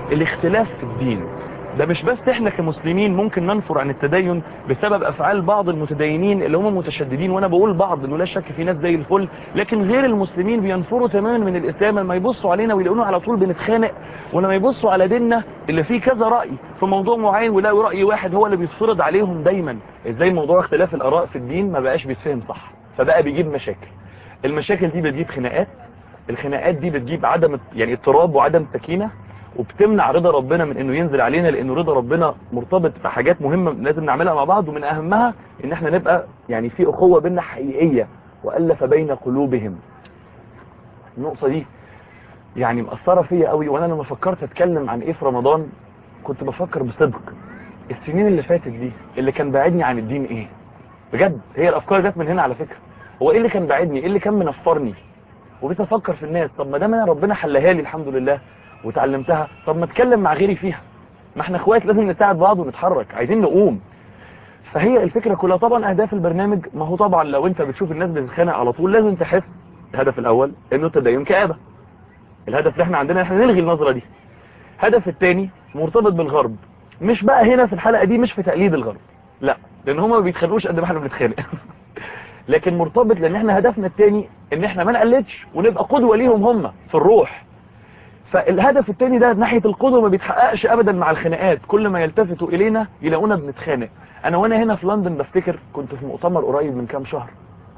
الاختلاف في الدين ده مش بس احنا كمسلمين ممكن ننفر عن التدين بسبب افعال بعض المتدينين اللي هم متشددين وانا بقول بعض انه لا شك في ناس زي الفل لكن غير المسلمين بينفروا تماما من الاسلام لما يبصوا علينا ويلاقونا على طول بنتخانق ولما يبصوا على ديننا اللي فيه كذا راي في موضوع معين ويلاقوا راي واحد هو اللي بيتفرض عليهم دايما ازاي موضوع اختلاف الاراء في الدين ما بقاش بيتفهم صح فبقى بيجيب مشاكل المشاكل دي بتجيب خناقات الخناقات دي بتجيب عدم يعني اضطراب وعدم سكينه وبتمنع رضا ربنا من انه ينزل علينا لانه رضا ربنا مرتبط بحاجات مهمة لازم نعملها مع بعض ومن اهمها ان احنا نبقى يعني في اخوة بينا حقيقية والف بين قلوبهم النقطة دي يعني مأثرة فيا قوي وانا لما فكرت اتكلم عن ايه في رمضان كنت بفكر بصدق السنين اللي فاتت دي اللي كان باعدني عن الدين ايه بجد هي الافكار جت من هنا على فكرة هو ايه اللي كان باعدني ايه اللي كان منفرني وبقيت افكر في الناس طب ما دام انا ربنا حلها لي الحمد لله وتعلمتها طب ما اتكلم مع غيري فيها ما احنا اخوات لازم نساعد بعض ونتحرك عايزين نقوم فهي الفكرة كلها طبعا اهداف البرنامج ما هو طبعا لو انت بتشوف الناس بتتخانق على طول لازم تحس الهدف الاول انه التدين كآبة الهدف اللي احنا عندنا احنا نلغي النظرة دي الهدف الثاني مرتبط بالغرب مش بقى هنا في الحلقة دي مش في تقليد الغرب لا لان هم ما بيتخانقوش قد ما احنا بنتخانق لكن مرتبط لان احنا هدفنا الثاني ان احنا ما نقلدش ونبقى قدوة ليهم هم في الروح فالهدف الثاني ده ناحية القدوة ما بيتحققش ابدا مع الخناقات كل ما يلتفتوا الينا يلاقونا بنتخانق انا وانا هنا في لندن بفتكر كنت في مؤتمر قريب من كام شهر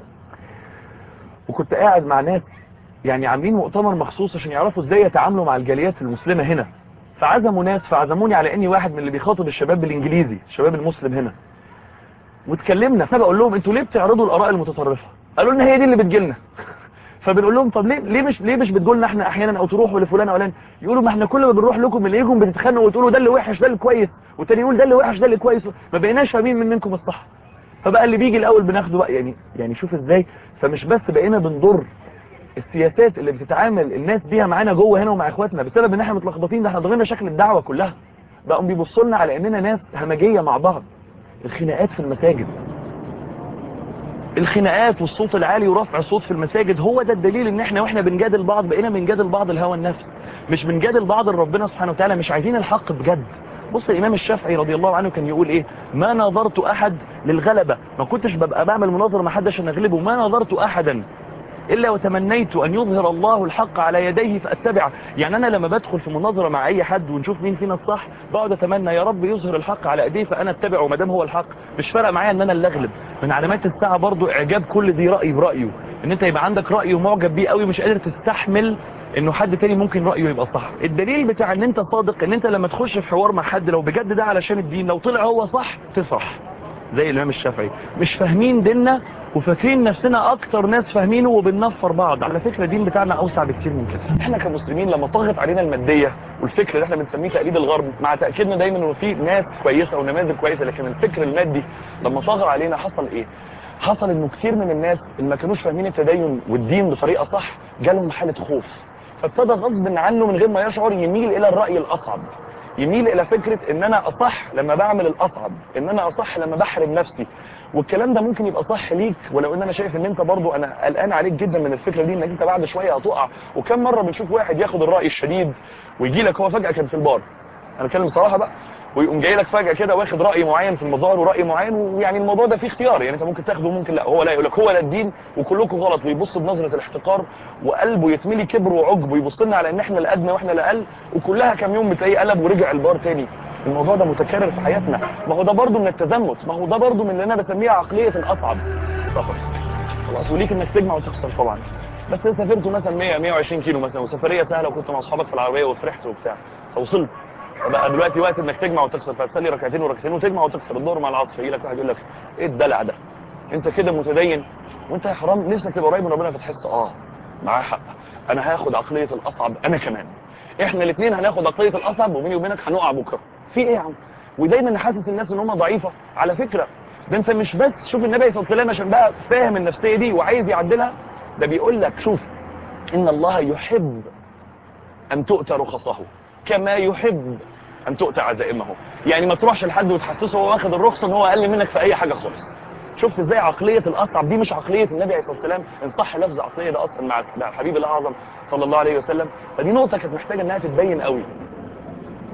وكنت قاعد مع ناس يعني عاملين مؤتمر مخصوص عشان يعرفوا ازاي يتعاملوا مع الجاليات المسلمة هنا فعزموا ناس فعزموني على اني واحد من اللي بيخاطب الشباب بالانجليزي الشباب المسلم هنا واتكلمنا فبقول لهم انتوا ليه بتعرضوا الاراء المتطرفة قالوا لنا هي دي اللي بتجيلنا فبنقول لهم طب ليه ليه مش ليه مش بتقولنا احنا احيانا او تروحوا لفلان او علان يقولوا ما احنا كل ما بنروح لكم نلاقيكم بتتخانقوا وتقولوا ده اللي وحش ده اللي كويس والتاني يقول ده اللي وحش ده اللي كويس ما بقيناش فاهمين من منكم الصح فبقى اللي بيجي الاول بناخده بقى يعني يعني شوف ازاي فمش بس بقينا بنضر السياسات اللي بتتعامل الناس بيها معانا جوه هنا ومع اخواتنا بسبب ان احنا متلخبطين ده احنا ضغينا شكل الدعوه كلها بقوا بيبصوا لنا على اننا ناس همجيه مع بعض الخناقات في المساجد الخناقات والصوت العالي ورفع الصوت في المساجد هو ده الدليل ان احنا واحنا بنجادل بعض بقينا بنجادل بعض الهوى النفس مش بنجادل بعض ربنا سبحانه وتعالى مش عايزين الحق بجد بص الامام الشافعي رضي الله عنه كان يقول ايه ما نظرت احد للغلبة ما كنتش ببقى بعمل مناظرة مع حد عشان اغلبه ما نظرت احدا الا وتمنيت ان يظهر الله الحق على يديه فاتبعه يعني انا لما بدخل في مناظرة مع اي حد ونشوف مين فينا الصح بقعد اتمنى يا رب يظهر الحق على ايديه فانا اتبعه ما دام هو الحق مش فارق معايا ان انا اللي اغلب من علامات الساعة برضو اعجاب كل ذي رأي برأيه ان انت يبقى عندك رأي ومعجب بيه قوي مش قادر تستحمل انه حد تاني ممكن رأيه يبقى صح الدليل بتاع ان انت صادق ان انت لما تخش في حوار مع حد لو بجد ده علشان الدين لو طلع هو صح تفرح زي الامام الشافعي مش فاهمين ديننا وفاكرين نفسنا اكتر ناس فاهمينه وبننفر بعض على فكرة الدين بتاعنا اوسع بكتير من كده احنا كمسلمين لما طغت علينا المادية والفكر اللي احنا بنسميه تقليد الغرب مع تأكيدنا دايما انه في ناس كويسة ونماذج كويسة لكن الفكر المادي لما طغى علينا حصل ايه حصل انه كتير من الناس اللي ما كانوش فاهمين التدين والدين بطريقة صح جالهم حالة خوف فابتدى غصب عنه من غير ما يشعر يميل الى الرأي الاصعب يميل الى فكرة ان انا اصح لما بعمل الاصعب ان انا اصح لما بحرم نفسي والكلام ده ممكن يبقى صح ليك ولو ان انا شايف ان انت برضو انا قلقان عليك جدا من الفكرة دي انك انت بعد شوية هتقع وكم مرة بنشوف واحد ياخد الرأي الشديد ويجي لك هو فجأة كان في البار انا بتكلم بصراحة بقى ويقوم جاي لك فجأة كده واخد رأي معين في المظاهر ورأي معين ويعني الموضوع ده فيه اختيار يعني انت ممكن تاخده وممكن لا هو لا يقول لك هو لا الدين وكلكم غلط ويبص بنظرة الاحتقار وقلبه يتملي كبر وعجب ويبص لنا على ان احنا الادنى واحنا الاقل وكلها كام يوم بتلاقيه قلب ورجع البار تاني الموضوع ده متكرر في حياتنا ما هو ده برضه من التزمت ما هو ده برضه من اللي انا بسميها عقلية الاصعب سفر خلاص وليك انك تجمع وتخسر طبعا بس سافرتوا مثلا 100 120 كيلو مثلا وسفريه سهله وكنت مع اصحابك في العربيه وفرحت وبتاع فوصلت فبقى دلوقتي وقت انك تجمع وتخسر فتصلي ركعتين وركعتين وتجمع وتخسر الظهر مع العصر يجي لك واحد يقول لك ايه الدلع ده انت كده متدين وانت يا حرام نفسك تبقى قريب من ربنا فتحس اه معاه حق انا هاخد عقليه الاصعب انا كمان احنا الاثنين هناخد عقليه الاصعب وبيني وبينك هنقع بكره في ايه يا عم ودايما نحسس الناس ان هم ضعيفه على فكره ده انت مش بس شوف النبي صلى الله عليه وسلم عشان بقى فاهم النفسيه دي وعايز يعدلها ده بيقول لك شوف ان الله يحب ان تؤتى رخصه كما يحب ان تؤتى عزائمه يعني ما تروحش لحد وتحسسه هو واخد الرخصه ان هو اقل منك في اي حاجه خالص شفت ازاي عقليه الاصعب دي مش عقليه النبي عليه الصلاه والسلام ان صح لفظ عقليه ده اصلا مع الحبيب الاعظم صلى الله عليه وسلم فدي نقطه كانت محتاجه انها تتبين قوي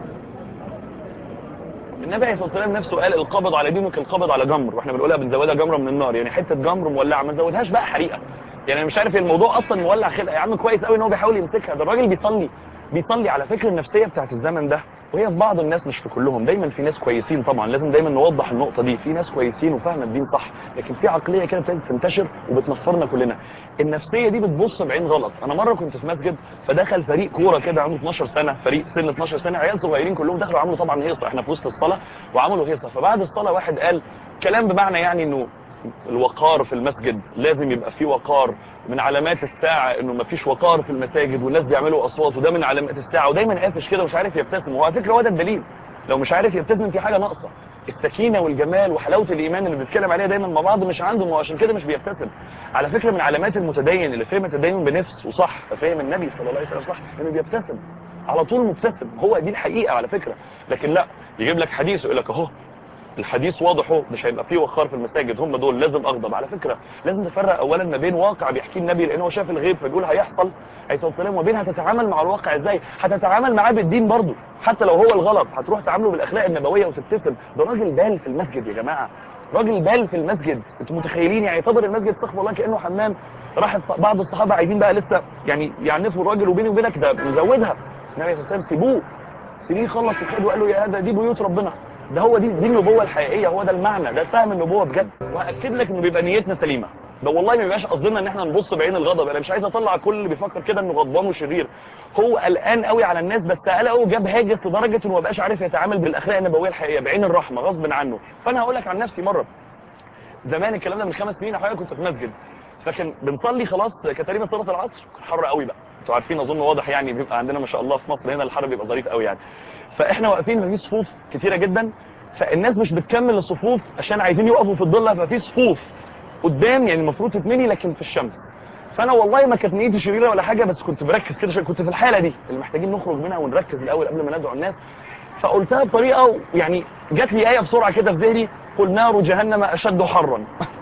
النبي عليه الصلاه والسلام نفسه قال القبض على دينك القبض على جمر واحنا بنقولها بنزودها جمره من النار يعني حته جمر مولعه ما نزودهاش بقى حريقه يعني انا مش عارف الموضوع اصلا مولع خلقه يا عم كويس قوي ان هو بيحاول يمسكها ده الراجل بيصلي بيصلي على فكره النفسيه بتاعت الزمن ده وهي في بعض الناس مش في كلهم دايما في ناس كويسين طبعا لازم دايما نوضح النقطه دي في ناس كويسين وفاهمه الدين صح لكن في عقليه كده ابتدت تنتشر وبتنفرنا كلنا النفسيه دي بتبص بعين غلط انا مره كنت في مسجد فدخل فريق كوره كده عنده 12 سنه فريق سن 12 سنه عيال صغيرين كلهم دخلوا عملوا طبعا هيصه احنا في وسط الصلاه وعملوا هيصه فبعد الصلاه واحد قال كلام بمعنى يعني انه الوقار في المسجد لازم يبقى فيه وقار من علامات الساعة انه مفيش وقار في المساجد والناس بيعملوا اصوات وده من علامات الساعة ودايما قافش كده ومش عارف يبتسم وهو على فكرة هو ده الدليل لو مش عارف يبتسم في حاجة ناقصة السكينة والجمال وحلاوة الإيمان اللي بنتكلم عليها دايما مع بعض مش عنده وعشان كده مش بيبتسم على فكرة من علامات المتدين اللي فهم التدين بنفس وصح فاهم النبي صلى الله عليه وسلم صح انه بيبتسم على طول مبتسم هو دي الحقيقة على فكرة لكن لا يجيب لك حديث يقول لك اهو الحديث واضح اهو مش هيبقى فيه وقار في المساجد هم دول لازم اغضب على فكرة لازم تفرق اولا ما بين واقع بيحكيه النبي لان هو شاف الغيب فبيقول هيحصل عليه الصلاه والسلام وبين هتتعامل مع الواقع ازاي هتتعامل معاه بالدين برضه حتى لو هو الغلط هتروح تعامله بالاخلاق النبويه وتبتسم ده راجل بال في المسجد يا جماعه راجل بال في المسجد انتوا متخيلين يعني يعتبر المسجد استغفر الله كانه حمام راح بعض الصحابه عايزين بقى لسه يعني يعنفوا الراجل وبيني وبينك ده مزودها النبي صلى الله عليه وسلم سيبوه سيبيه يخلص الخير وقال له يا هذا دي بيوت ربنا ده هو دي دي النبوه الحقيقيه هو ده المعنى ده فهم النبوه بجد واكد لك انه بيبقى نيتنا سليمه ده والله ما بيبقاش قصدنا ان احنا نبص بعين الغضب انا مش عايز اطلع كل اللي بيفكر كده انه غضبان وشرير هو قلقان قوي على الناس بس قلقه جاب هاجس لدرجه انه ما بقاش عارف يتعامل بالاخلاق النبويه الحقيقيه بعين الرحمه غصب عنه فانا هقول لك عن نفسي مره زمان الكلام ده من خمس سنين حوالي كنت في مسجد فكان بنصلي خلاص كانت تقريبا صلاه العصر كان حر قوي بقى انتوا عارفين اظن واضح يعني بيبقى عندنا ما شاء الله في مصر هنا الحر بيبقى ظريف قوي يعني فاحنا واقفين في صفوف كتيره جدا فالناس مش بتكمل الصفوف عشان عايزين يقفوا في الضله ففي صفوف قدام يعني المفروض تتملي لكن في الشمس فانا والله ما كانت نيتي شريره ولا حاجه بس كنت مركز كده كنت في الحاله دي اللي محتاجين نخرج منها ونركز الاول قبل ما ندعو الناس فقلتها بطريقه يعني جات لي ايه بسرعه كده في ذهني قل نار جهنم اشد حرا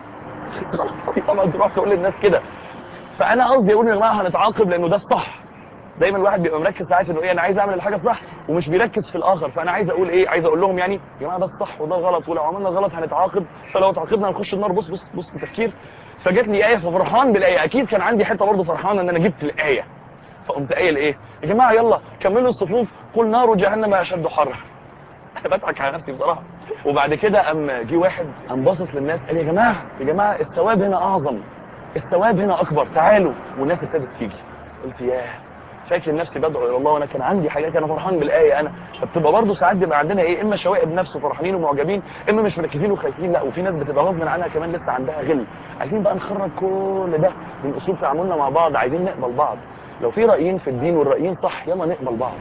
طبعا تروح تقول للناس كده فانا قصدي اقول يا جماعه هنتعاقب لانه ده الصح دايما الواحد بيبقى مركز ساعات انه ايه انا عايز اعمل الحاجه الصح ومش بيركز في الاخر فانا عايز اقول ايه عايز اقول لهم يعني يا جماعه ده الصح وده غلط ولو عملنا غلط هنتعاقب فلو اتعاقبنا هنخش النار بص بص بص التفكير فجات لي ايه ففرحان بالايه اكيد كان عندي حته برضه فرحان ان انا جبت الايه فقمت قايل ايه يا جماعه يلا كملوا الصفوف قل نار جهنم اشد حرا انا بضحك على نفسي بصراحه وبعد كده قام جه واحد قام باصص للناس قال يا جماعه يا جماعه الثواب هنا اعظم الثواب هنا اكبر تعالوا والناس ابتدت تيجي قلت ياه فاكر نفسي بدعو الى الله وانا كان عندي حاجات انا فرحان بالايه انا فبتبقى برضه ساعات بيبقى عندنا ايه اما شوائب نفس وفرحانين ومعجبين اما مش مركزين وخايفين لا وفي ناس بتبقى غصب عنها كمان لسه عندها غل عايزين بقى نخرج كل ده من اسلوب تعاملنا مع بعض عايزين نقبل بعض لو في رايين في الدين والرايين صح يلا نقبل بعض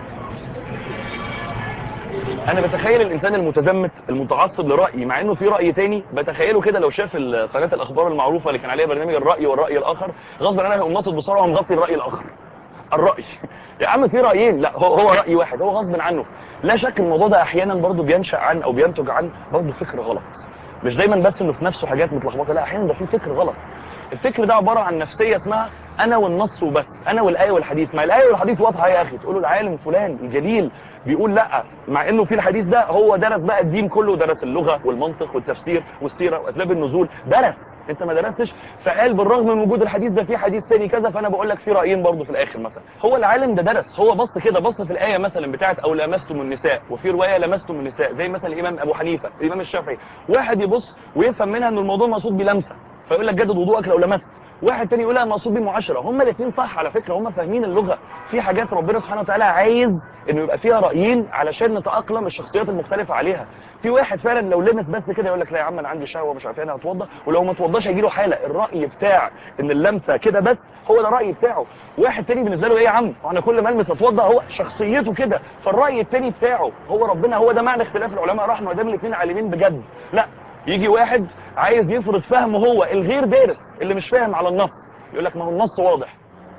انا بتخيل الانسان المتزمت المتعصب لراي مع انه في راي تاني بتخيله كده لو شاف قناه الاخبار المعروفه اللي كان عليها برنامج الراي والراي الاخر غصب عنه هيقوم ناطط بسرعه ومغطي الراي الاخر الرأي يا عم في رأيين لا هو, هو رأي واحد هو غصب عنه لا شك الموضوع ده احيانا برضه بينشأ عن او بينتج عن برضه فكر غلط مش دايما بس انه في نفسه حاجات متلخبطه لا احيانا ده في فكر غلط الفكر ده عباره عن نفسيه اسمها انا والنص وبس انا والايه والحديث ما الايه والحديث واضحه يا اخي تقولوا العالم فلان الجليل بيقول لا مع انه في الحديث ده هو درس بقى الدين كله درس اللغه والمنطق والتفسير والسيره واسباب النزول درس انت ما درستش فقال بالرغم من وجود الحديث ده في حديث تاني كذا فانا بقول لك في رايين برضه في الاخر مثلا هو العالم ده درس هو بص كده بص في الايه مثلا بتاعت او لمستم النساء وفي روايه لمستم النساء زي مثلا الامام ابو حنيفه الامام الشافعي واحد يبص ويفهم منها ان الموضوع مقصود بلمسه فيقول لك جدد وضوءك لو لمست واحد تاني يقول لا مقصود بمعاشره هما الاثنين صح على فكره هما فاهمين اللغه في حاجات ربنا سبحانه وتعالى عايز انه يبقى فيها رايين علشان نتاقلم الشخصيات المختلفه عليها في واحد فعلا لو لمس بس كده يقول لك لا يا عم انا عندي شهوه مش عارف ايه انا هتوضى ولو ما اتوضاش هيجي له حاله الراي بتاع ان اللمسه كده بس هو ده الراي بتاعه واحد تاني بالنسبه له ايه يا عم انا كل ما المس اتوضى هو شخصيته كده فالراي التاني بتاعه هو ربنا هو ده معنى اختلاف العلماء رحمه دام الاثنين عالمين بجد لا يجي واحد عايز يفرض فهمه هو الغير دارس اللي مش فاهم على النص يقول لك ما هو النص واضح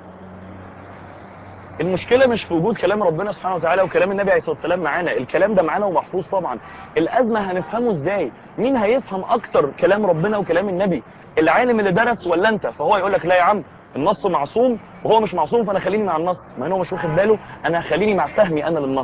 المشكلة مش في وجود كلام ربنا سبحانه وتعالى وكلام النبي عليه الصلاة والسلام معانا الكلام ده معانا ومحفوظ طبعا الأزمة هنفهمه ازاي مين هيفهم أكتر كلام ربنا وكلام النبي العالم اللي درس ولا أنت فهو يقول لك لا يا عم النص معصوم وهو مش معصوم فأنا خليني مع النص ما هو مش واخد باله أنا خليني مع فهمي أنا للنص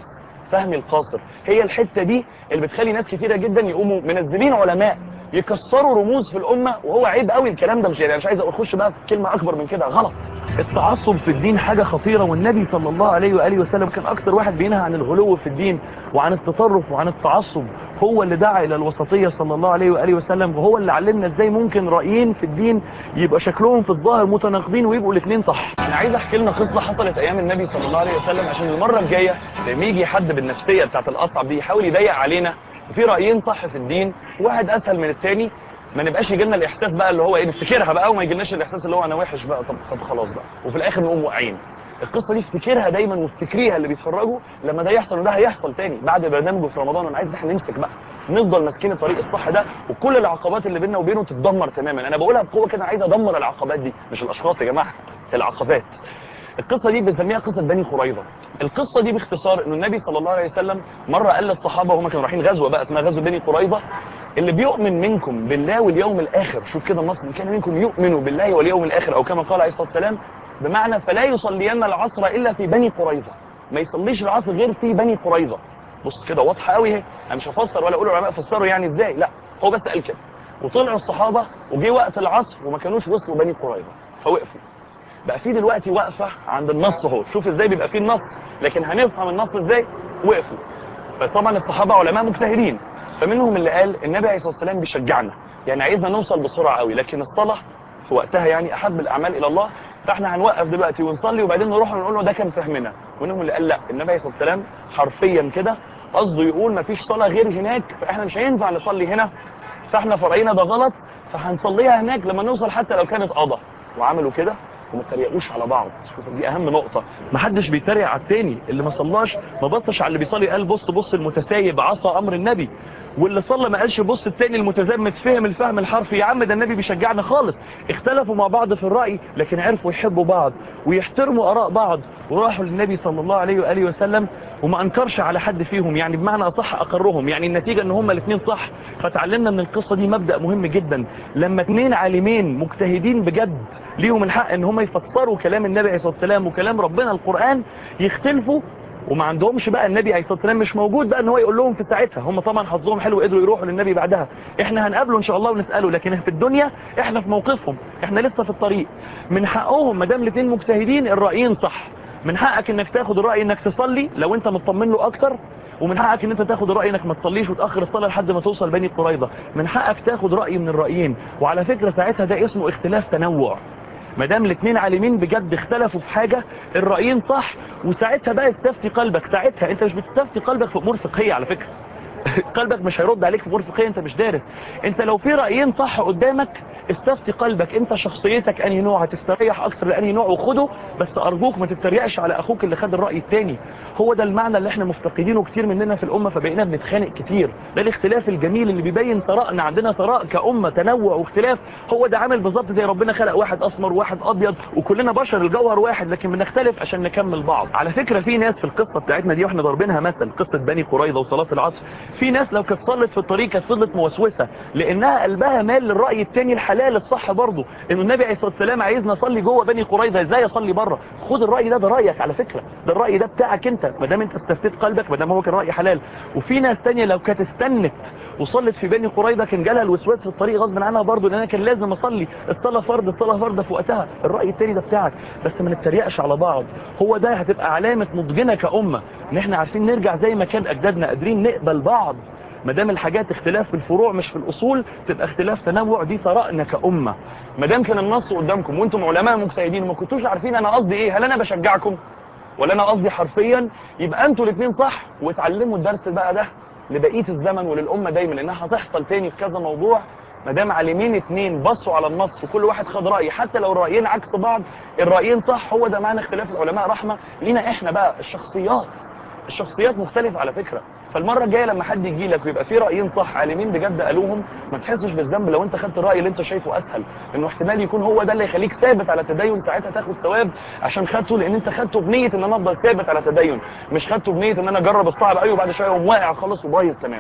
فهمي القاصر هي الحته دي اللي بتخلي ناس كتيره جدا يقوموا منزلين علماء يكسروا رموز في الامه وهو عيب قوي الكلام ده مش يعني مش عايز اخش بقى في كلمه اكبر من كده غلط التعصب في الدين حاجه خطيره والنبي صلى الله عليه واله وسلم كان اكثر واحد بينهى عن الغلو في الدين وعن التطرف وعن التعصب هو اللي دعا الى الوسطيه صلى الله عليه واله وسلم وهو اللي علمنا ازاي ممكن رايين في الدين يبقى شكلهم في الظاهر متناقضين ويبقوا الاثنين صح انا عايز احكي لنا قصه حصلت ايام النبي صلى الله عليه وسلم عشان المره الجايه لما يجي حد بالنفسيه بتاعت الاصعب دي يحاول يضيق علينا وفي رايين صح في الدين واحد اسهل من الثاني ما نبقاش يجي لنا الاحساس بقى اللي هو ايه نفتكرها بقى وما يجيلناش الاحساس اللي هو انا وحش بقى طب طب خلاص بقى وفي الاخر نقوم واقعين القصه دي افتكرها دايما وافتكريها اللي بيتفرجوا لما ده يحصل وده هيحصل تاني بعد برنامجه في رمضان انا عايز ان احنا نمسك بقى نفضل ماسكين الطريق الصح ده وكل العقبات اللي بيننا وبينه تتدمر تماما انا بقولها بقوه كده عايز ادمر العقبات دي مش الاشخاص يا جماعه العقبات القصه دي بنسميها قصه بني قريظه القصه دي باختصار انه النبي صلى الله عليه وسلم مره قال للصحابه وهم كانوا رايحين غزوه بقى اسمها غزوه بني قريظه اللي بيؤمن منكم بالله واليوم الاخر شوف كده النص اللي كان منكم يؤمنوا بالله واليوم الاخر او كما قال عليه الصلاه والسلام بمعنى فلا يصلين العصر الا في بني قريظه ما يصليش العصر غير في بني قريظه بص كده واضحه قوي اهي انا مش هفسر ولا اقول العلماء فسروا يعني ازاي لا هو بس قال كده وطلعوا الصحابه وجه وقت العصر وما كانوش وصلوا بني قريظه فوقفوا بقى في دلوقتي وقفه عند النص اهو شوف ازاي بيبقى في النص لكن هنفهم النص ازاي وقفوا فطبعا الصحابه علماء مجتهدين فمنهم اللي قال النبي عليه الصلاه والسلام بيشجعنا يعني عايزنا نوصل بسرعه قوي لكن الصلاه في وقتها يعني احب الاعمال الى الله فاحنا هنوقف دلوقتي ونصلي وبعدين نروح ونقول له ده كان فهمنا ومنهم اللي قال لا النبي عليه الصلاه والسلام حرفيا كده قصده يقول مفيش صلاه غير هناك فاحنا مش هينفع نصلي هنا فاحنا فرعينا ده غلط فهنصليها هناك لما نوصل حتى لو كانت قضى وعملوا كده وما تريقوش على بعض شوف دي اهم نقطه ما حدش بيتريق على التاني اللي ما صلاش ما بصش على اللي بيصلي قال بص بص المتسايب عصى امر النبي واللي صلى ما قالش بص التاني المتزمت فهم الفهم الحرفي يا عم ده النبي بيشجعنا خالص اختلفوا مع بعض في الراي لكن عرفوا يحبوا بعض ويحترموا اراء بعض وراحوا للنبي صلى الله عليه واله وسلم وما انكرش على حد فيهم يعني بمعنى اصح اقرهم يعني النتيجه ان هما الاثنين صح فتعلمنا من القصه دي مبدا مهم جدا لما اثنين عالمين مجتهدين بجد ليهم الحق ان هم يفسروا كلام النبي عليه الصلاه والسلام وكلام ربنا القران يختلفوا وما عندهمش بقى النبي عليه الصلاه والسلام مش موجود بقى ان هو يقول لهم في ساعتها هم طبعا حظهم حلو قدروا يروحوا للنبي بعدها احنا هنقابله ان شاء الله ونساله لكن في الدنيا احنا في موقفهم احنا لسه في الطريق من حقهم ما دام الاثنين مجتهدين الرايين صح من حقك انك تاخد الراي انك تصلي لو انت مطمن له اكتر ومن حقك ان انت تاخد الراي انك ما تصليش وتاخر الصلاه لحد ما توصل بني قريظه من حقك تاخد راي من الرايين وعلى فكره ساعتها ده اسمه اختلاف تنوع ما دام الاثنين عالمين بجد اختلفوا في حاجه الرايين صح وساعتها بقى استفتي قلبك ساعتها انت مش بتستفتي قلبك في امور فقهيه على فكره قلبك مش هيرد عليك في امور فقهيه انت مش دارس انت لو في رايين صح قدامك استفتي قلبك انت شخصيتك انهي نوع هتستريح اكتر لانهي نوع وخده بس ارجوك ما تتريقش على اخوك اللي خد الراي الثاني هو ده المعنى اللي احنا مفتقدينه كتير مننا في الامه فبقينا بنتخانق كتير ده الاختلاف الجميل اللي بيبين ثرائنا عندنا ثراء كامه تنوع واختلاف هو ده عامل بالظبط زي ربنا خلق واحد اسمر وواحد ابيض وكلنا بشر الجوهر واحد لكن بنختلف عشان نكمل بعض على فكره في ناس في القصه بتاعتنا دي واحنا ضاربينها مثل قصه بني قريظه وصلاه العصر في ناس لو كانت صلت في الطريق كانت فضلت موسوسه لانها قلبها مال للراي الثاني الحلال الصح برضه انه النبي عليه الصلاه والسلام عايزنا نصلي جوه بني قريظه ازاي اصلي بره خد الراي ده ده رايك على فكره ده الراي ده بتاعك انت ما دام انت استفتيت قلبك ما دام هو كان راي حلال وفي ناس ثانيه لو كانت استنت وصلت في بني قريظه كان جالها الوسواس في الطريق غصب عنها برضه لان انا كان لازم اصلي الصلاه فرض الصلاه فرض في وقتها الراي الثاني ده بتاعك بس ما نتريقش على بعض هو ده هتبقى علامه نضجنا كامه ان احنا عارفين نرجع زي ما كان اجدادنا قادرين نقبل بعض ما دام الحاجات اختلاف في الفروع مش في الاصول تبقى اختلاف تنوع دي ثرائنا كامه ما دام كان النص قدامكم وانتم علماء مجتهدين وما كنتوش عارفين انا قصدي ايه هل انا بشجعكم ولا انا قصدي حرفيا يبقى انتوا الاثنين صح وتعلموا الدرس بقى ده لبقيه الزمن وللامه دايما لانها هتحصل تاني في كذا موضوع ما دام عالمين اتنين بصوا على النص وكل واحد خد راي حتى لو الرايين عكس بعض الرايين صح هو ده معنى اختلاف العلماء رحمه لينا احنا بقى الشخصيات الشخصيات مختلفة على فكرة فالمرة الجاية لما حد يجي لك ويبقى في رأيين صح عالمين بجد قالوهم ما تحسش بالذنب لو انت خدت الرأي اللي انت شايفه اسهل لانه احتمال يكون هو ده اللي يخليك ثابت على تدين ساعتها تاخد ثواب عشان خدته لان انت خدته بنية ان انا افضل ثابت على تدين مش خدته بنية ان انا اجرب الصعب قوي وبعد شوية اقوم واقع خالص وبايظ تماما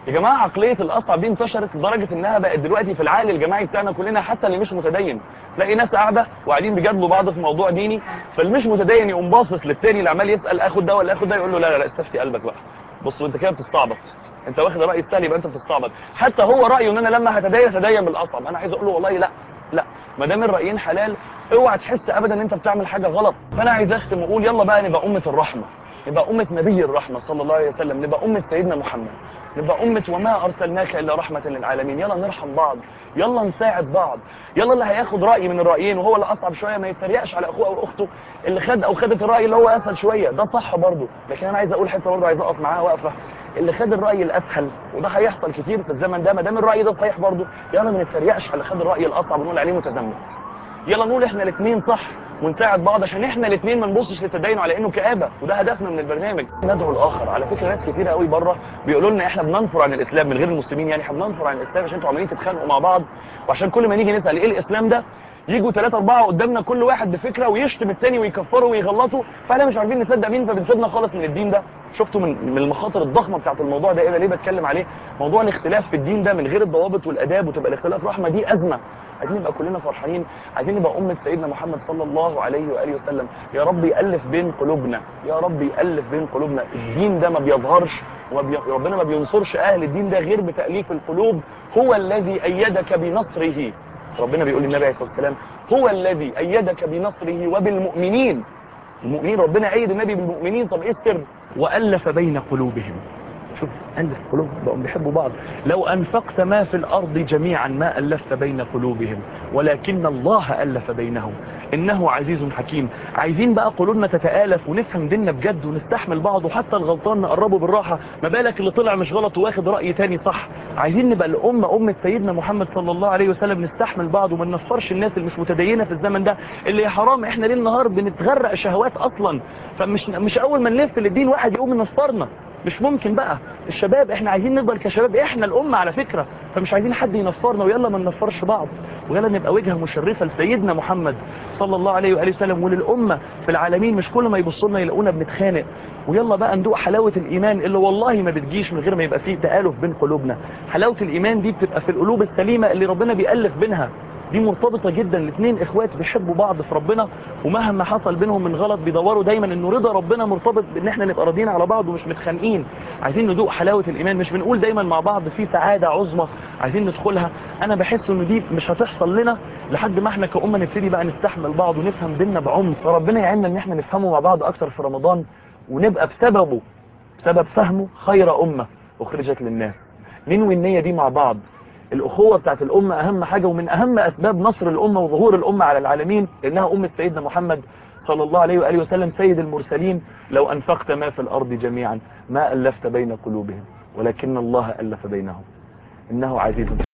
يا جماعه عقليه الاصعب دي انتشرت لدرجه انها بقت دلوقتي في العقل الجماعي بتاعنا كلنا حتى اللي مش متدين تلاقي ناس قاعده وقاعدين بيجادلوا بعض في موضوع ديني فاللي مش متدين يقوم باصص للتاني اللي عمال يسال اخد ده ولا اخد ده يقول له لا لا لا استفتي قلبك بقى بص انت كده بتستعبط انت واخد الراي السهل يبقى انت بتستعبط حتى هو رايه ان انا لما هتدين اتدين بالاصعب انا عايز اقول له والله لا لا ما دام الرايين حلال اوعى تحس ابدا ان انت بتعمل حاجه غلط فانا عايز اختم واقول يلا بقى نبقى امه الرحمه نبقى امه نبي الرحمه صلى الله عليه وسلم نبقى امه سيدنا محمد نبقى أمة وما أرسلناك إلا رحمة للعالمين يلا نرحم بعض يلا نساعد بعض يلا اللي هياخد رأي من الرأيين وهو اللي أصعب شوية ما يتريقش على أخوه أو أخته اللي خد أو خدت الرأي اللي هو أسهل شوية ده صح برضه لكن أنا عايز أقول حتة برضه عايز أقف معاها وقفة اللي خد الرأي الأسهل وده هيحصل كتير في الزمن ده ما دام الرأي ده صحيح برضه يلا ما نتريقش على اللي خد الرأي الأصعب ونقول عليه متزمت يلا نقول احنا الاثنين صح ونساعد بعض عشان احنا الاثنين ما نبصش للتدين على انه كآبة وده هدفنا من البرنامج ندعو الاخر على فكره ناس كتير قوي بره بيقولوا لنا احنا بننفر عن الاسلام من غير المسلمين يعني احنا بننفر عن الاسلام عشان انتوا عمالين تتخانقوا مع بعض وعشان كل ما نيجي نسال ايه الاسلام ده يجوا ثلاثة أربعة قدامنا كل واحد بفكرة ويشتم التاني ويكفره ويغلطه فاحنا مش عارفين نصدق مين فبنسيبنا خالص من الدين ده شفتوا من من المخاطر الضخمة بتاعت الموضوع ده ايه ده ليه بتكلم عليه موضوع الاختلاف في الدين ده من غير الضوابط والاداب وتبقى الاختلاف رحمة دي أزمة عايزين نبقى كلنا فرحانين عايزين نبقى أمة سيدنا محمد صلى الله عليه وآله وسلم يا رب يألف بين قلوبنا يا رب يألف بين قلوبنا الدين ده ما بيظهرش وبي... ربنا ما بينصرش أهل الدين ده غير بتأليف القلوب هو الذي أيدك بنصره ربنا بيقول للنبي عليه الصلاة والسلام هو الذي أيدك بنصره وبالمؤمنين المؤمنين ربنا أيد النبي بالمؤمنين طب إيه السر وألف بين قلوبهم شوف ألف قلوبهم بقوا بيحبوا بعض لو أنفقت ما في الأرض جميعا ما ألفت بين قلوبهم ولكن الله ألف بينهم إنه عزيز حكيم عايزين بقى قلوبنا تتآلف ونفهم ديننا بجد ونستحمل بعض وحتى الغلطان نقربه بالراحة ما بالك اللي طلع مش غلط واخد رأي تاني صح عايزين نبقى الأمة أمة سيدنا محمد صلى الله عليه وسلم نستحمل بعض وما ننفرش الناس اللي مش متدينة في الزمن ده اللي يا حرام احنا ليل نهار بنتغرق شهوات أصلا فمش مش أول ما نلف للدين واحد يقوم ينصرنا مش ممكن بقى الشباب احنا عايزين نفضل كشباب احنا الامه على فكره فمش عايزين حد ينفرنا ويلا ما ننفرش بعض ويلا نبقى وجهه مشرفه لسيدنا محمد صلى الله عليه واله وسلم وللامه في العالمين مش كل ما يبصوا لنا يلاقونا بنتخانق ويلا بقى ندوق حلاوه الايمان اللي والله ما بتجيش من غير ما يبقى فيه تآلف بين قلوبنا حلاوه الايمان دي بتبقى في القلوب السليمه اللي ربنا بيألف بينها دي مرتبطة جدا الاثنين اخوات بيحبوا بعض في ربنا ومهما حصل بينهم من غلط بيدوروا دايما انه رضا ربنا مرتبط بان احنا نبقى راضيين على بعض ومش متخانقين عايزين ندوق حلاوة الايمان مش بنقول دايما مع بعض في سعادة عظمى عايزين ندخلها انا بحس انه دي مش هتحصل لنا لحد ما احنا كأمة نبتدي بقى نستحمل بعض ونفهم ديننا بعمق فربنا يعيننا ان احنا نفهمه مع بعض اكتر في رمضان ونبقى بسببه بسبب فهمه خير امة اخرجت للناس ننوي النية دي مع بعض الأخوة بتاعت الأمة أهم حاجة ومن أهم أسباب نصر الأمة وظهور الأمة على العالمين إنها أمة سيدنا محمد صلى الله عليه وآله وسلم سيد المرسلين لو أنفقت ما في الأرض جميعا ما ألفت بين قلوبهم ولكن الله ألف بينهم إنه عزيز